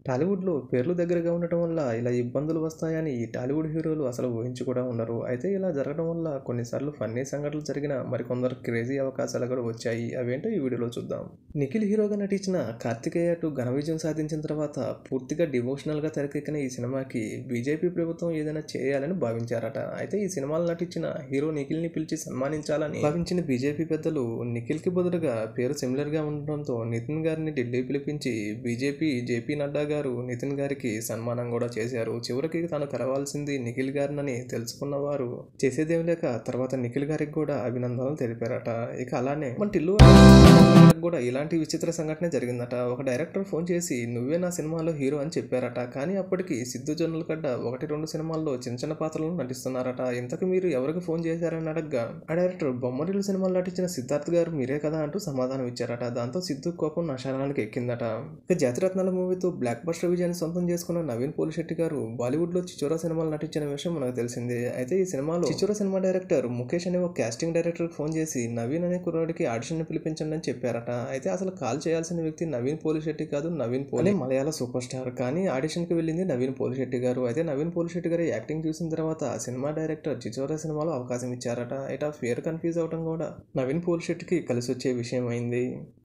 టాలీవుడ్లో పేర్లు దగ్గరగా ఉండటం వల్ల ఇలా ఇబ్బందులు వస్తాయని ఈ టాలీవుడ్ హీరోలు అసలు ఊహించి కూడా ఉండరు అయితే ఇలా జరగడం వల్ల కొన్నిసార్లు ఫన్నీ సంఘటనలు జరిగిన మరికొందరు క్రేజీ అవకాశాలు కూడా వచ్చాయి అవేంటో ఈ వీడియోలో చూద్దాం నిఖిల్ హీరోగా నటించిన కార్తికేయ టు ఘన విజయం సాధించిన తర్వాత పూర్తిగా డివోషనల్గా తెరకెక్కిన ఈ సినిమాకి బీజేపీ ప్రభుత్వం ఏదైనా చేయాలని భావించారట అయితే ఈ సినిమాలో నటించిన హీరో నిఖిల్ని పిలిచి సన్మానించాలని భావించిన బీజేపీ పెద్దలు నిఖిల్కి బదులుగా పేరు సిమిలర్గా ఉండడంతో నితిన్ గారిని ఢిల్లీ పిలిపించి బీజేపీ జేపీ నడ్డా గారు నితిన్ గారికి సన్మానం కూడా చేశారు చివరికి తాను కలవాల్సింది నిఖిల్ గారినని తెలుసుకున్న వారు చేసేదేం లేక తర్వాత నిఖిల్ గారికి కూడా అభినందనలు తెలిపారట ఇక అలానే మన టిల్లు గారికి కూడా ఇలాంటి విచిత్ర సంఘటన జరిగిందట ఒక డైరెక్టర్ ఫోన్ చేసి నువ్వే నా సినిమాలో హీరో అని చెప్పారట కానీ అప్పటికి సిద్ధు జొన్నల గడ్డ ఒకటి రెండు సినిమాల్లో చిన్న చిన్న పాత్రలను నటిస్తున్నారట ఇంతకు మీరు ఎవరికి ఫోన్ చేశారని అడగ్గా ఆ డైరెక్టర్ బొమ్మరిల్లు సినిమాలో నటించిన సిద్ధార్థ్ గారు మీరే కదా అంటూ సమాధానం ఇచ్చారట దాంతో సిద్ధు కోపం నశానానికి ఎక్కిందట ఇక జాతిరత్నాల మూవీతో బ్లాక్ బస్టర్ విజయాన్ని సొంతం చేసుకున్న నవీన్ పోలిశెట్టి గారు బాలీవుడ్ లో చిచోరా సినిమాలు నటించిన విషయం మనకు తెలిసిందే అయితే ఈ సినిమాలో చిచోరా సినిమా డైరెక్టర్ ముఖేష్ అనే ఒక కాస్టింగ్ డైరెక్టర్ ఫోన్ చేసి నవీన్ అనే కుర్రాడికి ఆడిషన్ పిలిపించండి అని చెప్పారట అయితే అసలు కాల్ చేయాల్సిన వ్యక్తి నవీన్ పోలిశెట్టి కాదు నవీన్ పోలి మలయాళ సూపర్ స్టార్ కానీ ఆడిషన్ కి వెళ్ళింది నవీన్ పోలిశెట్టి గారు అయితే నవీన్ పోలిశెట్టి గారు యాక్టింగ్ చూసిన తర్వాత ఆ సినిమా డైరెక్టర్ చిచోరా సినిమాలో అవకాశం ఇచ్చారట ఇట ఫేర్ కన్ఫ్యూజ్ అవడం కూడా నవీన్ పోలిశెట్టికి కలిసి వచ్చే విషయం అయింది